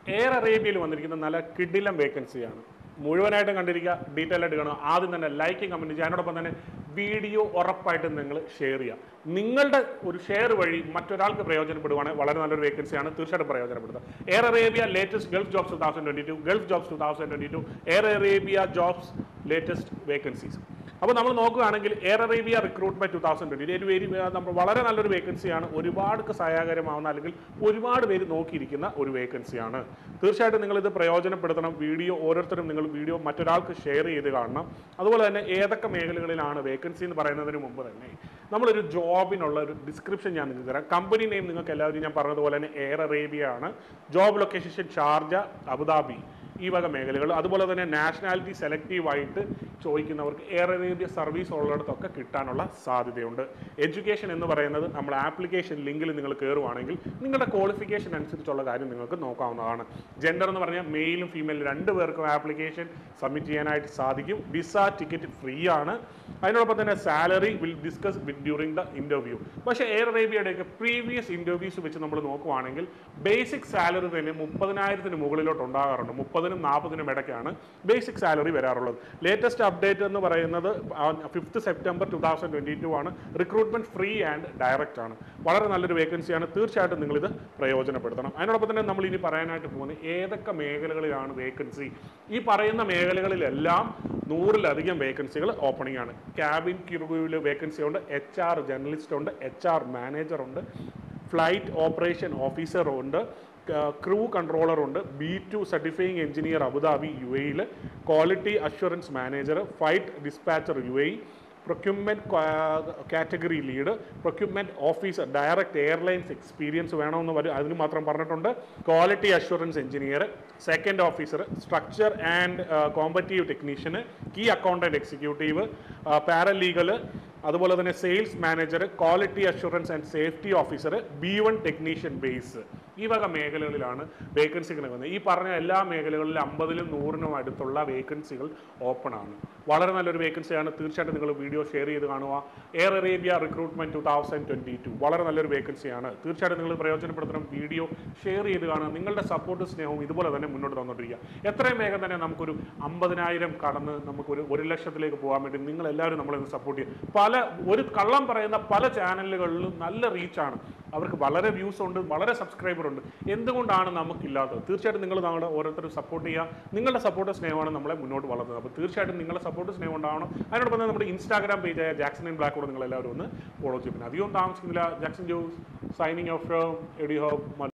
air അറേബ്യയിൽ വന്നിരിക്കുന്ന നല്ല കിഡിലം വേക്കൻസിയാണ് മുഴുവനായിട്ടും കണ്ടിരിക്കുക ഡീറ്റെയിൽ ആയിട്ട് കാണുക ആദ്യം തന്നെ ലൈക്കും കമൻറ്റ് ചെയ്യുക അതിനോടൊപ്പം തന്നെ വീഡിയോ ഉറപ്പായിട്ടും നിങ്ങൾ ഷെയർ ചെയ്യുക നിങ്ങളുടെ ഒരു ഷെയർ വഴി മറ്റൊരാൾക്ക് പ്രയോജനപ്പെടുവാണെങ്കിൽ വളരെ നല്ലൊരു വേക്കൻസിയാണ് തീർച്ചയായിട്ടും പ്രയോജനപ്പെടുത്തുക Air Arabia latest Gulf jobs two thousand twenty two Gulf jobs two thousand twenty two Air Arabia jobs latest vacancies അപ്പോൾ നമ്മൾ നോക്കുകയാണെങ്കിൽ Air Arabia recruitment two thousand twenty ഒരു വെരി നമ്മൾ വളരെ നല്ലൊരു വേക്കൻസിയാണ് ഒരുപാട് സഹായകരമാവുന്ന അല്ലെങ്കിൽ ഒരുപാട് പേര് നോക്കിയിരിക്കുന്ന ഒരു വേക്കൻസിയാണ് തീർച്ചയായിട്ടും നിങ്ങൾ ഇത് പ്രയോജനപ്പെടുത്തണം വീഡിയോ ഓരോരുത്തരും നിങ്ങൾ വീഡിയോ മറ്റൊരാൾക്ക് ഷെയർ ചെയ്ത് കാണണം അതുപോലെ തന്നെ ഏതൊക്കെ മേഖലകളിലാണ് വേക്കൻസി എന്ന് പറയുന്നതിന് മുമ്പ് തന്നെ നമ്മളൊരു ജോബിനുള്ള ഒരു ഡിസ്ക്രിപ്ഷൻ ഞാൻ നിങ്ങൾക്ക് തരാം കമ്പനി നെയിം നിങ്ങൾക്ക് എല്ലാവരും ഞാൻ പറഞ്ഞതുപോലെ തന്നെ എയർ അറേബ്യ ആണ് ജോബ് ലൊക്കേഷൻ ഷാർജ അബുദാബി ഈ വക മേഖലകൾ അതുപോലെ തന്നെ നാഷണാലിറ്റി സെലക്റ്റീവായിട്ട് ചോദിക്കുന്നവർക്ക് എയർ അറേബ്യ സർവീസ് ഉള്ളിടത്തൊക്കെ കിട്ടാനുള്ള സാധ്യതയുണ്ട് എഡ്യൂക്കേഷൻ എന്ന് പറയുന്നത് നമ്മൾ ആപ്ലിക്കേഷൻ ലിങ്കിൽ നിങ്ങൾ കയറുവാണെങ്കിൽ നിങ്ങളുടെ ക്വാളിഫിക്കേഷൻ അനുസരിച്ചുള്ള കാര്യം നിങ്ങൾക്ക് നോക്കാവുന്നതാണ് ജെൻഡർ എന്ന് പറഞ്ഞാൽ മെയിലും ഫീമെയിലും രണ്ട് പേർക്കും ആപ്ലിക്കേഷൻ സബ്മിറ്റ് ചെയ്യാനായിട്ട് സാധിക്കും വിസ ടിക്കറ്റ് ഫ്രീ ആണ് അതിനോടൊപ്പം തന്നെ salary will discuss with during the interview പക്ഷേ എയർ അറേബ്യയുടെയൊക്കെ പ്രീവിയസ് ഇൻ്റർവ്യൂസ് വെച്ച് നമ്മൾ നോക്കുവാണെങ്കിൽ ബേസിക് സാലറി തന്നെ മുപ്പതിനായിരത്തിന് മുകളിലോട്ട് ഉണ്ടാകാറുണ്ട് മുപ്പതിനും നാൽപ്പതിനും ഇടയ്ക്കാണ് ബേസിക് സാലറി വരാറുള്ളത് ലേറ്റസ്റ്റ് അപ്ഡേറ്റ് എന്ന് പറയുന്നത് fifth September two thousand twenty two ആണ് റിക്രൂട്ട്മെന്റ് ഫ്രീ ആൻഡ് ഡയറക്റ്റ് ആണ് വളരെ നല്ലൊരു വേക്കൻസിയാണ് തീർച്ചയായിട്ടും നിങ്ങളിത് പ്രയോജനപ്പെടുത്തണം അതിനോടൊപ്പം തന്നെ നമ്മൾ ഇനി പറയാനായിട്ട് പോകുന്നത് ഏതൊക്കെ മേഖലകളിലാണ് വേക്കൻസി ഈ പറയുന്ന മേഖലകളിലെല്ലാം നൂറിലധികം വേക്കൻസികൾ ഓപ്പണിംഗ് ആണ് ക്യാബിൻ ക്യൂവിൽ വേക്കൻസി ഉണ്ട് എച്ച് ആർ ജേർണലിസ്റ്റ് ഉണ്ട് എച്ച് ആർ മാനേജർ ഉണ്ട് ഫ്ലൈറ്റ് ഓപ്പറേഷൻ ഓഫീസർ ഉണ്ട് ക്രൂ കൺട്രോളർ ഉണ്ട് B two certifying engineer Abu Dhabi U എയിൽ quality assurance manager flight dispatcher U A procurement category lead procurement officer direct airlines experience വേണമെന്ന് വരും അതിന് മാത്രം പറഞ്ഞിട്ടുണ്ട് quality assurance engineer second officer structure and composite technician key accountant executive paralegal അതുപോലെ തന്നെ sales manager quality assurance and safety officer B one technician base ഈ വക മേഖലകളിലാണ് വേക്കൻസികൾ വന്നത് ഈ പറഞ്ഞ എല്ലാ മേഖലകളിലും അമ്പതിലും നൂറിനും അടുത്തുള്ള വേക്കൻസികൾ ഓപ്പൺ ആണ് വളരെ നല്ലൊരു വേക്കൻസിയാണ് തീർച്ചയായിട്ടും നിങ്ങൾ വീഡിയോ ഷെയർ ചെയ്ത് കാണുക Air Arabia recruitment two thousand twenty two വളരെ നല്ലൊരു വേക്കൻസിയാണ് തീർച്ചയായിട്ടും നിങ്ങൾ പ്രയോജനപ്പെടുത്തണം വീഡിയോ ഷെയർ ചെയ്ത് കാണുക നിങ്ങളുടെ സപ്പോർട്ട് സ്നേഹവും ഇതുപോലെ തന്നെ മുന്നോട്ട് തന്നോണ്ടിരിക്കുക എത്രയും വേഗം തന്നെ നമുക്കൊരു അമ്പതിനായിരം കടന്ന് നമുക്കൊരു ഒരു ലക്ഷത്തിലേക്ക് പോകാൻ വേണ്ടി നിങ്ങൾ എല്ലാവരും നമ്മളെ സപ്പോർട്ട് ചെയ്യുക പല ഒരു കള്ളം പറയുന്ന പല ചാനലുകളിലും നല്ല റീച്ചാണ് അവർക്ക് വളരെ വ്യൂസ് ഉണ്ട് വളരെ സബ്സ്ക്രൈബർ ഉണ്ട് എന്തുകൊണ്ടാണ് നമുക്കില്ലാത്തത് തീർച്ചയായിട്ടും നിങ്ങൾ നമ്മുടെ ഓരോരുത്തരും സപ്പോർട്ട് ചെയ്യുക നിങ്ങളുടെ സപ്പോർട്ട് സ്നേഹമാണ് നമ്മളെ മുന്നോട്ട് വളർന്നത് അപ്പോൾ തീർച്ചയായിട്ടും നിങ്ങളുടെ സപ്പോർട്ട് സ്നേഹം ഉണ്ടാവണം അതിനോടൊപ്പം തന്നെ നമ്മുടെ ഇൻസ്റ്റാഗ്രാം പേജായ ജാക്സൺ ആൻഡ് ബ്ലാക്ക് കൂടെ നിങ്ങൾ എല്ലാവരും ഒന്ന് ഫോളോ ചെയ്യും അധികം താമസിക്കുന്നില്ല ജാക്സൺ ജോസ് സൈനിങ് ഓഫ് എഡി ഹോപ്പ്